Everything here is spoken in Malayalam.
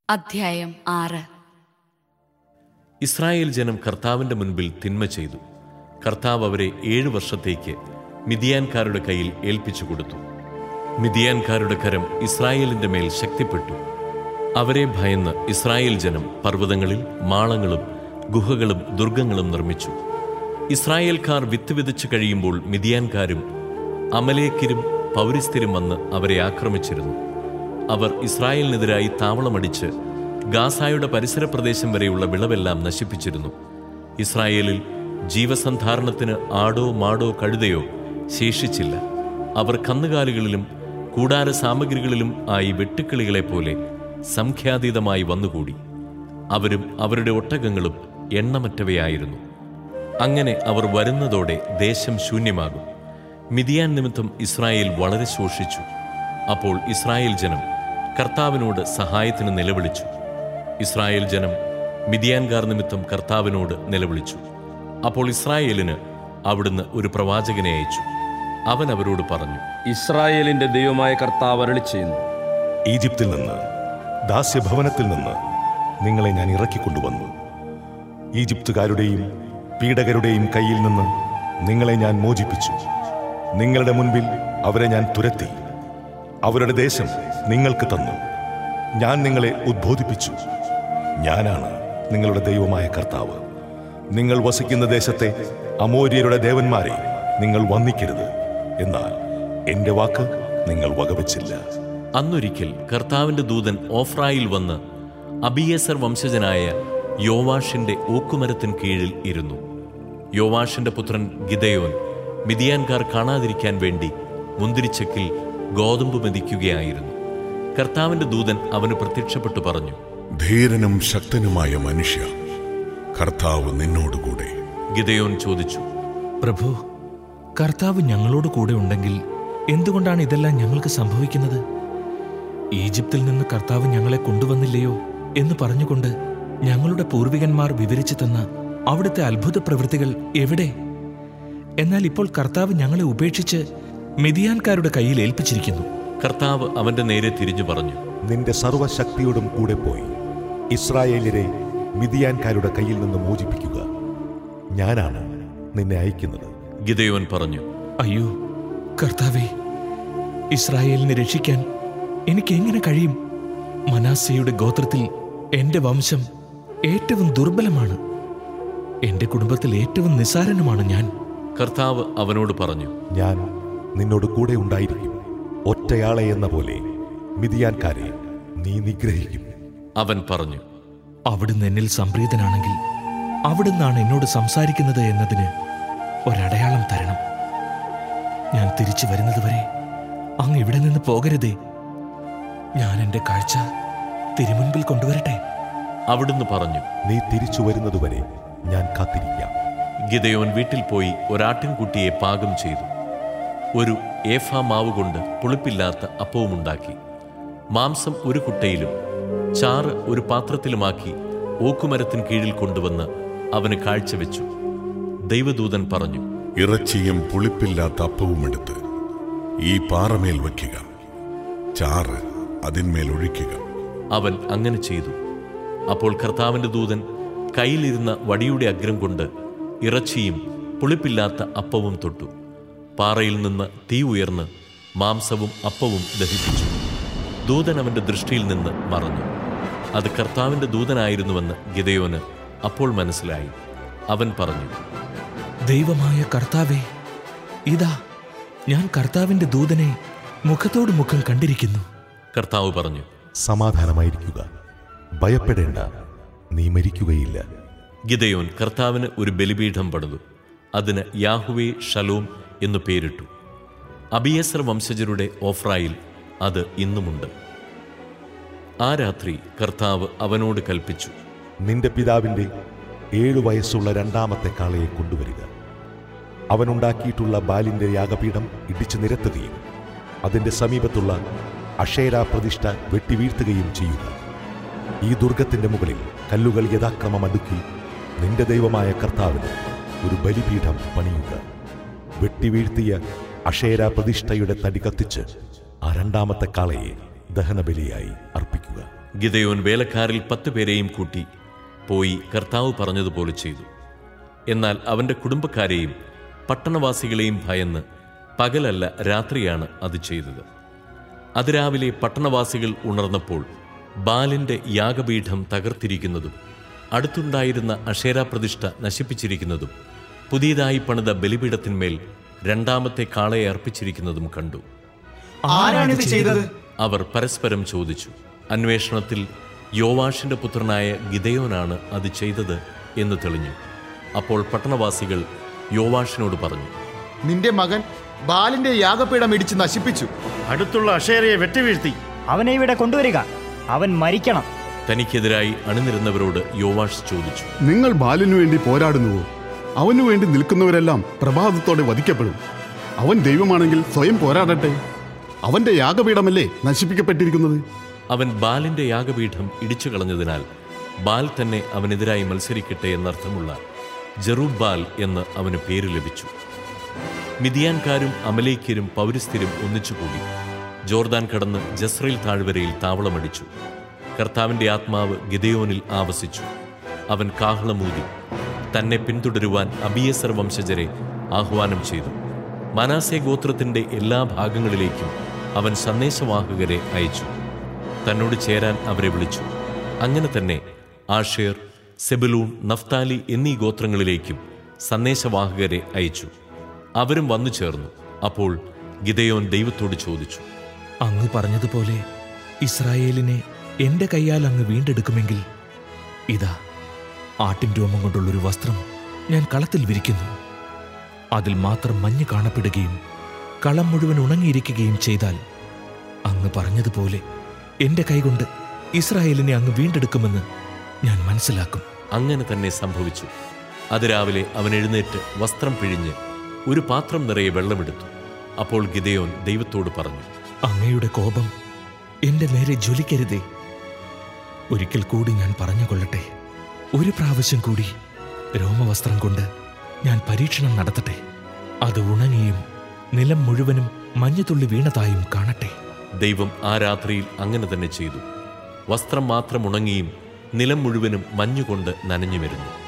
അധ്യായം ആറ് ഇസ്രായേൽ ജനം കർത്താവിന്റെ മുൻപിൽ തിന്മ ചെയ്തു കർത്താവ് അവരെ ഏഴു വർഷത്തേക്ക് മിതിയാൻകാരുടെ കയ്യിൽ ഏൽപ്പിച്ചു കൊടുത്തു മിതിയാൻകാരുടെ കരം ഇസ്രായേലിന്റെ മേൽ ശക്തിപ്പെട്ടു അവരെ ഭയന്ന് ഇസ്രായേൽ ജനം പർവ്വതങ്ങളിൽ മാളങ്ങളും ഗുഹകളും ദുർഗങ്ങളും നിർമ്മിച്ചു ഇസ്രായേൽക്കാർ വിത്ത് വിതച്ചു കഴിയുമ്പോൾ മിതിയാൻകാരും അമലേക്കിരും പൗരിസ്ഥരും വന്ന് അവരെ ആക്രമിച്ചിരുന്നു അവർ ഇസ്രായേലിനെതിരായി താവളമടിച്ച് ഗാസായുടെ പരിസര പ്രദേശം വരെയുള്ള വിളവെല്ലാം നശിപ്പിച്ചിരുന്നു ഇസ്രായേലിൽ ജീവസന്ധാരണത്തിന് ആടോ മാടോ കഴുതയോ ശേഷിച്ചില്ല അവർ കന്നുകാലികളിലും കൂടാര സാമഗ്രികളിലും ആയി വെട്ടുക്കിളികളെ പോലെ സംഖ്യാതീതമായി വന്നുകൂടി അവരും അവരുടെ ഒട്ടകങ്ങളും എണ്ണമറ്റവയായിരുന്നു അങ്ങനെ അവർ വരുന്നതോടെ ദേശം ശൂന്യമാകും മിതിയാൻ നിമിത്തം ഇസ്രായേൽ വളരെ ശോഷിച്ചു അപ്പോൾ ഇസ്രായേൽ ജനം കർത്താവിനോട് സഹായത്തിന് നിലവിളിച്ചു ഇസ്രായേൽ ജനം മിതിയാൻകാർ നിമിത്തം കർത്താവിനോട് നിലവിളിച്ചു അപ്പോൾ ഇസ്രായേലിന് അവിടുന്ന് ഒരു പ്രവാചകനെ അയച്ചു അവൻ അവരോട് പറഞ്ഞു ഇസ്രായേലിന്റെ ദൈവമായ കർത്താവ് അരളി ചെയ്യുന്നു ഈജിപ്തിൽ നിന്ന് ദാസ്യഭവനത്തിൽ നിന്ന് നിങ്ങളെ ഞാൻ ഇറക്കിക്കൊണ്ടുവന്നു ഈജിപ്തുകാരുടെയും പീഡകരുടെയും കയ്യിൽ നിന്ന് നിങ്ങളെ ഞാൻ മോചിപ്പിച്ചു നിങ്ങളുടെ മുൻപിൽ അവരെ ഞാൻ തുരത്തി അവരുടെ ദേശം നിങ്ങൾക്ക് തന്നു ഞാൻ നിങ്ങളെ ഉദ്ബോധിപ്പിച്ചു ഞാനാണ് നിങ്ങളുടെ ദൈവമായ കർത്താവ് നിങ്ങൾ വസിക്കുന്ന ദേശത്തെ അമോര്യരുടെ ദേവന്മാരെ നിങ്ങൾ വന്ദിക്കരുത് എന്നാൽ എന്റെ വാക്ക് നിങ്ങൾ വകവച്ചില്ല അന്നൊരിക്കൽ കർത്താവിന്റെ ദൂതൻ ഓഫ്രായിൽ വന്ന് അബിയേസർ വംശജനായ യോവാഷിന്റെ ഓക്കുമരത്തിൻ കീഴിൽ ഇരുന്നു യോവാഷിന്റെ പുത്രൻ ഗിദയോൻ മിതിയാൻകാർ കാണാതിരിക്കാൻ വേണ്ടി മുന്തിരിച്ചക്കിൽ ഗോതമ്പ് മെതിക്കുകയായിരുന്നു കർത്താവിന്റെ ദൂതൻ അവന് പ്രത്യക്ഷപ്പെട്ടു പറഞ്ഞു ധീരനും ശക്തനുമായ മനുഷ്യ കർത്താവ് നിന്നോടുകൂടെ ഗിദയോൻ ചോദിച്ചു പ്രഭു കർത്താവ് ഞങ്ങളോട് കൂടെ ഉണ്ടെങ്കിൽ എന്തുകൊണ്ടാണ് ഇതെല്ലാം ഞങ്ങൾക്ക് സംഭവിക്കുന്നത് ഈജിപ്തിൽ നിന്ന് കർത്താവ് ഞങ്ങളെ കൊണ്ടുവന്നില്ലയോ എന്ന് പറഞ്ഞുകൊണ്ട് ഞങ്ങളുടെ പൂർവികന്മാർ വിവരിച്ചു തന്ന അവിടുത്തെ അത്ഭുത പ്രവൃത്തികൾ എവിടെ എന്നാൽ ഇപ്പോൾ കർത്താവ് ഞങ്ങളെ ഉപേക്ഷിച്ച് മിതിയാൻകാരുടെ കയ്യിൽ ഏൽപ്പിച്ചിരിക്കുന്നു കർത്താവ് അവന്റെ നേരെ തിരിഞ്ഞു പറഞ്ഞു നിന്റെ സർവശക്തിയോടും കൂടെ പോയി ഇസ്രായേലിനെ മിതിയാൻകാരുടെ കയ്യിൽ നിന്ന് മോചിപ്പിക്കുക ഞാനാണ് നിന്നെ അയക്കുന്നത് ഗിദയോൻ പറഞ്ഞു അയ്യോ കർത്താവേ ഇസ്രായേലിനെ രക്ഷിക്കാൻ എനിക്ക് എങ്ങനെ കഴിയും മനാസയുടെ ഗോത്രത്തിൽ എന്റെ വംശം ഏറ്റവും ദുർബലമാണ് എന്റെ കുടുംബത്തിൽ ഏറ്റവും നിസാരനുമാണ് ഞാൻ കർത്താവ് അവനോട് പറഞ്ഞു ഞാൻ നിന്നോട് കൂടെ ഉണ്ടായിരിക്കും ഒറ്റയാളെ എന്ന പോലെ മിതിയാൻകാരെ നീ നിഗ്രഹിക്കും അവൻ പറഞ്ഞു അവിടുന്ന് എന്നിൽ സംപ്രീതനാണെങ്കിൽ അവിടുന്നാണ് എന്നോട് സംസാരിക്കുന്നത് എന്നതിന് ഒരടയാളം തരണം ഞാൻ തിരിച്ചു വരുന്നതുവരെ അങ്ങ് ഇവിടെ നിന്ന് പോകരുതേ ഞാൻ എന്റെ കാഴ്ച തിരുമുൻപിൽ കൊണ്ടുവരട്ടെ അവിടുന്ന് പറഞ്ഞു നീ തിരിച്ചു വരുന്നതുവരെ ഞാൻ കാത്തിരിക്കാം ഗിദയോൻ വീട്ടിൽ പോയി ഒരാട്ടിൻകുട്ടിയെ പാകം ചെയ്തു ഒരു ഏഫ മാവ് കൊണ്ട് പുളിപ്പില്ലാത്ത അപ്പവുമുണ്ടാക്കി മാംസം ഒരു കുട്ടയിലും ചാറ് ഒരു പാത്രത്തിലുമാക്കി ഓക്കുമരത്തിൻ കീഴിൽ കൊണ്ടുവന്ന് അവന് കാഴ്ചവെച്ചു ദൈവദൂതൻ പറഞ്ഞു ഇറച്ചിയും പുളിപ്പില്ലാത്ത അപ്പവും എടുത്ത് ഈ പാറമേൽ വയ്ക്കുക ചാറ് അതിന്മേൽ ഒഴിക്കുക അവൻ അങ്ങനെ ചെയ്തു അപ്പോൾ കർത്താവിന്റെ ദൂതൻ കയ്യിലിരുന്ന വടിയുടെ അഗ്രം കൊണ്ട് ഇറച്ചിയും പുളിപ്പില്ലാത്ത അപ്പവും തൊട്ടു പാറയിൽ നിന്ന് തീ ഉയർന്ന് മാംസവും അപ്പവും ദഹിപ്പിച്ചു ദൂതൻ അവന്റെ ദൃഷ്ടിയിൽ നിന്ന് മറഞ്ഞു അത് കർത്താവിന്റെ ദൂതനായിരുന്നുവെന്ന് ഗിദയോന് അപ്പോൾ മനസ്സിലായി അവൻ പറഞ്ഞു ദൈവമായ കർത്താവേ ഇതാ ഞാൻ കർത്താവിന്റെ ദൂതനെ മുഖത്തോട് മുഖം കണ്ടിരിക്കുന്നു കർത്താവ് പറഞ്ഞു സമാധാനമായിരിക്കുക ഭയപ്പെടേണ്ട നീ മരിക്കുകയില്ല ഗിദയോൻ കർത്താവിന് ഒരു ബലിപീഠം പണിതു അതിന് യാഹുവേ ഷലോം എന്നു പേരിട്ടു അബിയസർ വംശജരുടെ ഓഫ്രായിൽ അത് ഇന്നുമുണ്ട് ആ രാത്രി കർത്താവ് അവനോട് കൽപ്പിച്ചു നിന്റെ പിതാവിന്റെ ഏഴു വയസ്സുള്ള രണ്ടാമത്തെ കാളയെ കൊണ്ടുവരിക അവനുണ്ടാക്കിയിട്ടുള്ള ബാലിന്റെ യാഗപീഠം ഇടിച്ചു നിരത്തുകയും അതിന്റെ സമീപത്തുള്ള അഷേര പ്രതിഷ്ഠ വെട്ടിവീഴ്ത്തുകയും ചെയ്യുക ഈ ദുർഗത്തിന്റെ മുകളിൽ കല്ലുകൾ യഥാക്രമം അടുക്കി നിന്റെ ദൈവമായ കർത്താവിന് ഒരു ബലിപീഠം പണിയുക വെട്ടിവീഴ്ത്തിയ അഷേര പ്രതിഷ്ഠയുടെ തടി കത്തിച്ച് ആ രണ്ടാമത്തെ കാളയെ ദഹനബലിയായി അർപ്പിക്കുക ഗിദയോൻ വേലക്കാരിൽ പത്ത് പേരെയും കൂട്ടി പോയി കർത്താവ് പറഞ്ഞതുപോലെ ചെയ്തു എന്നാൽ അവന്റെ കുടുംബക്കാരെയും പട്ടണവാസികളെയും ഭയന്ന് പകലല്ല രാത്രിയാണ് അത് ചെയ്തത് അതിരാവിലെ പട്ടണവാസികൾ ഉണർന്നപ്പോൾ ബാലിന്റെ യാഗപീഠം തകർത്തിരിക്കുന്നതും അടുത്തുണ്ടായിരുന്ന അക്ഷേരാപ്രതിഷ്ഠ നശിപ്പിച്ചിരിക്കുന്നതും പുതിയതായി പണിത ബലിപീഠത്തിന്മേൽ രണ്ടാമത്തെ കാളയെ അർപ്പിച്ചിരിക്കുന്നതും കണ്ടു ആരാണിത് ചെയ്തത് അവർ പരസ്പരം ചോദിച്ചു അന്വേഷണത്തിൽ യോവാഷിന്റെ പുത്രനായ ഗിദയോനാണ് അത് ചെയ്തത് എന്ന് തെളിഞ്ഞു അപ്പോൾ പട്ടണവാസികൾ യോവാഷിനോട് പറഞ്ഞു നിന്റെ മകൻ ബാലിന്റെ യാഗപീഠം ഇടിച്ച് നശിപ്പിച്ചു അടുത്തുള്ള അഷേരയെ വെട്ടിവീഴ്ത്തി അവനെ ഇവിടെ കൊണ്ടുവരിക അവൻ മരിക്കണം തനിക്കെതിരായി അണിനിരുന്നവരോട് യോവാഷ് ചോദിച്ചു നിങ്ങൾ ബാലിനു വേണ്ടി പോരാടുന്നുവോ അവനു വേണ്ടി നിൽക്കുന്നവരെല്ലാം പ്രഭാതത്തോടെ വധിക്കപ്പെടും അവൻ ദൈവമാണെങ്കിൽ സ്വയം പോരാടട്ടെ അവന്റെ യാഗപീഠമല്ലേ നശിപ്പിക്കപ്പെട്ടിരിക്കുന്നത് അവൻ ബാലിന്റെ യാഗപീഠം ഇടിച്ചു കളഞ്ഞതിനാൽ ബാൽ തന്നെ അവനെതിരായി മത്സരിക്കട്ടെ എന്നർത്ഥമുള്ള ജെറൂബ് ബാൽ എന്ന് അവന് പേര് ലഭിച്ചു മിതിയാൻകാരും അമലേക്കരും പൗരസ്ഥരും ഒന്നിച്ചുകൂടി ജോർദാൻ കടന്ന് ജസ്രയിൽ താഴ്വരയിൽ താവളമടിച്ചു കർത്താവിന്റെ ആത്മാവ് ഗിദയോനിൽ ആവസിച്ചു അവൻ കാഹളമൂതി തന്നെ പിന്തുടരുവാൻ അബിയസർ വംശജരെ ആഹ്വാനം ചെയ്തു മനാസെ ഗോത്രത്തിന്റെ എല്ലാ ഭാഗങ്ങളിലേക്കും അവൻ സന്ദേശവാഹകരെ അയച്ചു തന്നോട് ചേരാൻ അവരെ വിളിച്ചു അങ്ങനെ തന്നെ ആഷേർ സെബലൂൺ നഫ്താലി എന്നീ ഗോത്രങ്ങളിലേക്കും സന്ദേശവാഹകരെ അയച്ചു അവരും വന്നു ചേർന്നു അപ്പോൾ ഗിദയോൻ ദൈവത്തോട് ചോദിച്ചു അങ്ങ് പറഞ്ഞതുപോലെ ഇസ്രായേലിനെ എന്റെ കൈയാൽ അങ്ങ് വീണ്ടെടുക്കുമെങ്കിൽ ഇതാ ആട്ടിൻ രോമം കൊണ്ടുള്ളൊരു വസ്ത്രം ഞാൻ കളത്തിൽ വിരിക്കുന്നു അതിൽ മാത്രം മഞ്ഞ് കാണപ്പെടുകയും കളം മുഴുവൻ ഉണങ്ങിയിരിക്കുകയും ചെയ്താൽ അങ്ങ് പറഞ്ഞതുപോലെ എന്റെ കൈകൊണ്ട് ഇസ്രായേലിനെ അങ്ങ് വീണ്ടെടുക്കുമെന്ന് ഞാൻ മനസ്സിലാക്കും അങ്ങനെ തന്നെ സംഭവിച്ചു അതിരാവിലെ അവൻ എഴുന്നേറ്റ് വസ്ത്രം പിഴിഞ്ഞ് ഒരു പാത്രം നിറയെ വെള്ളമെടുത്തു അപ്പോൾ ഗിദയോൻ ദൈവത്തോട് പറഞ്ഞു അങ്ങയുടെ കോപം എന്റെ നേരെ ജ്വലിക്കരുതേ ഒരിക്കൽ കൂടി ഞാൻ പറഞ്ഞുകൊള്ളട്ടെ ഒരു പ്രാവശ്യം കൂടി രോമവസ്ത്രം കൊണ്ട് ഞാൻ പരീക്ഷണം നടത്തട്ടെ അത് ഉണങ്ങിയും നിലം മുഴുവനും മഞ്ഞുതുള്ളി വീണതായും കാണട്ടെ ദൈവം ആ രാത്രിയിൽ അങ്ങനെ തന്നെ ചെയ്തു വസ്ത്രം മാത്രം ഉണങ്ങിയും നിലം മുഴുവനും മഞ്ഞുകൊണ്ട് നനഞ്ഞു വരുന്നു